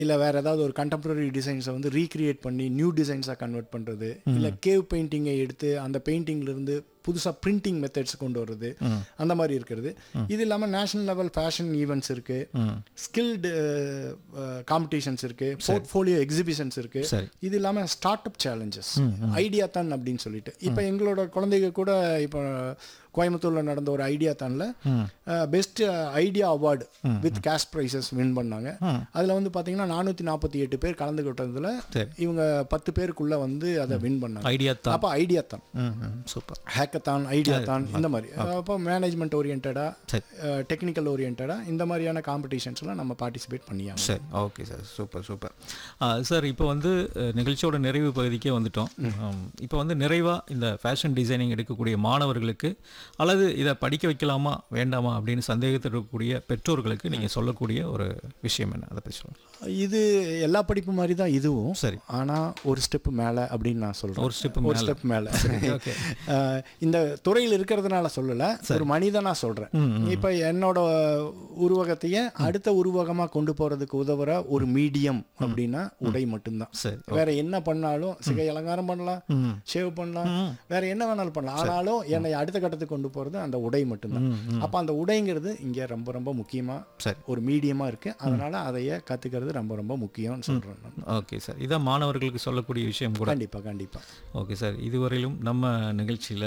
இல்லை வேறு ஏதாவது ஒரு கண்டெம்பரரி டிசைன்ஸை வந்து ரீக்ரியேட் பண்ணி நியூ டிசைன்ஸாக கன்வெர்ட் பண்ணுறது இல்லை கேவ் பெயிண்டிங்கை எடுத்து அந்த பெயிண்டிங்லேருந்து புதுசாக பிரிண்டிங் மெத்தட்ஸ் கொண்டு வர்றது அந்த மாதிரி இருக்கிறது இது இல்லாமல் நேஷனல் லெவல் ஃபேஷன் ஈவெண்ட்ஸ் இருக்குது ஸ்கில்டு காம்படிஷன்ஸ் இருக்குது போர்ட்ஃபோலியோ எக்ஸிபிஷன்ஸ் இருக்குது சரி. இது இல்லாமல் ஸ்டார்ட் அப் சேலஞ்சஸ் ஐடியா தான் அப்படின்னு சொல்லிட்டு இப்போ எங்களோட குழந்தைங்க கூட இப்போ கோயம்புத்தூரில் நடந்த ஒரு ஐடியா தானில் best idea award with cash prizes win பண்ணாங்க அதில் வந்து பார்த்தீங்கன்னா நானூற்றி நாற்பத்தி எட்டு பேர் கலந்துக்கிட்டதில் சரி. இவங்க பத்து பேருக்குள்ளே வந்து அதை வின் பண்ணாங்க ஐடியா தான் அப்போ ஐடியா தான் ம் ம் சூப்பர் ஹேக்கத்தான் ஐடியா தான் இந்த மாதிரி அப்போ மேனேஜ்மெண்ட் ஓரியன்டாக சரி. டெக்னிக்கல் ஓரியன்டாக இந்த மாதிரியான காம்படிஷன்ஸ்லாம் நம்ம பார்ட்டிசிபேட் பண்ணியாங்க சரி okay sir super super sir இப்போ வந்து அஹ், நிகழ்ச்சியோட நிறைவு பகுதிக்கே வந்துட்டோம் ஆம், இப்போ வந்து நிறைவாக இந்த ஃபேஷன் டிசைனிங் எடுக்கக்கூடிய மாணவர்களுக்கு அல்லது இதை படிக்க வைக்கலாமா வேண்டாமா அப்படின்னு சந்தேகத்தில் இருக்கக்கூடிய பெற்றோர்களுக்கு நீங்கள் சொல்லக்கூடிய ஒரு விஷயம் என்ன அதை பற்றி சொல்லுங்கள் இது எல்லா படிப்பு மாதிரி தான் இதுவும் சரி ஆனால் ஒரு ஸ்டெப் மேலே அப்படின்னு நான் சொல்கிறேன் ஒரு step ஒரு ஸ்டெப் மேலே ஓகே இந்த துறையில் இருக்கிறதுனால சொல்லலை ஒரு மனிதனாக சொல்கிறேன் இப்போ என்னோட உருவகத்தையே அடுத்த உருவகமாக கொண்டு போகிறதுக்கு உதவுற ஒரு மீடியம் அப்படின்னா உடை மட்டும்தான் சரி வேற என்ன பண்ணாலும் சிகை அலங்காரம் பண்ணலாம் ஷேவ் பண்ணலாம் வேற என்ன வேணாலும் பண்ணலாம் ஆனாலும் என்னை அடுத்த கட்டத்துக்கு கொண்டு போகிறது அந்த உடை மட்டும்தான் அப்போ அந்த உடைங்கிறது இங்கே ரொம்ப ரொம்ப முக்கியமாக சரி ஒரு மீடியமாக இருக்குது அதனால அதையே கற்றுக்கிறது ரொம்ப ரொம்ப முக்கியம்னு சொல்கிறேன் நான் ஓகே சார் இதான் மாணவர்களுக்கு சொல்லக்கூடிய விஷயம் கூட கண்டிப்பாக கண்டிப்பாக ஓகே சார் இதுவரையிலும் நம்ம நிகழ்ச்சியில்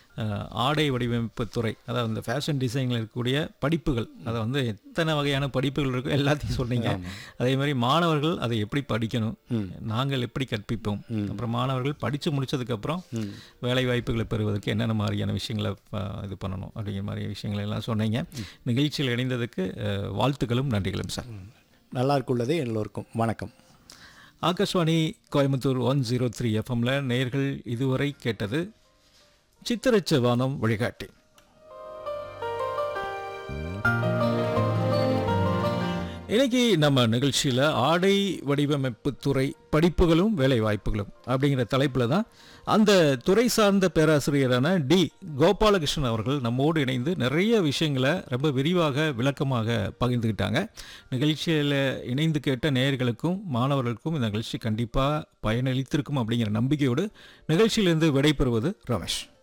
ஆடை வடிவமைப்பு துறை அதாவது இந்த ஃபேஷன் டிசைனில் இருக்கக்கூடிய படிப்புகள் அதை வந்து எத்தனை வகையான படிப்புகள் இருக்கோ எல்லாத்தையும் சொன்னீங்க அதே மாதிரி மாணவர்கள் அதை எப்படி படிக்கணும் நாங்கள் எப்படி கற்பிப்போம் அப்புறம் மாணவர்கள் படித்து முடிச்சதுக்கப்புறம் வேலை வாய்ப்புகளை பெறுவதற்கு என்னென்ன மாதிரியான விஷயங்களை அஹ், இது பண்ணணும் அப்படிங்கிற மாதிரி விஷயங்களை எல்லாம் சொன்னீங்க நிகழ்ச்சியில் இணைந்ததுக்கு அஹ், வாழ்த்துக்களும் நன்றிகளும் சார் நல்லா இருக்குள்ளதே எல்லோருக்கும் வணக்கம் Akashvani Coimbatore one zero three எஃப்எம்ல நேயர்கள் இதுவரை கேட்டது சித்திரச்ச வானம் வழிகாட்டி இன்னைக்கு நம்ம நிகழ்ச்சியில் ஆடை வடிவமைப்பு துறை படிப்புகளும் வேலை வாய்ப்புகளும் அப்படிங்கிற தலைப்பில் தான் அந்த துறை சார்ந்த பேராசிரியரான டி கோபாலகிருஷ்ணன் அவர்கள் நம்மோடு இணைந்து நிறைய விஷயங்களை ரொம்ப விரிவாக விளக்கமாக பகிர்ந்துக்கிட்டாங்க நிகழ்ச்சியில் இணைந்து கேட்ட நேயர்களுக்கும் மாணவர்களுக்கும் இந்த நிகழ்ச்சி கண்டிப்பாக பயனளித்திருக்கும் அப்படிங்கிற நம்பிக்கையோடு நிகழ்ச்சியிலிருந்து விடைபெறுவது ரமேஷ்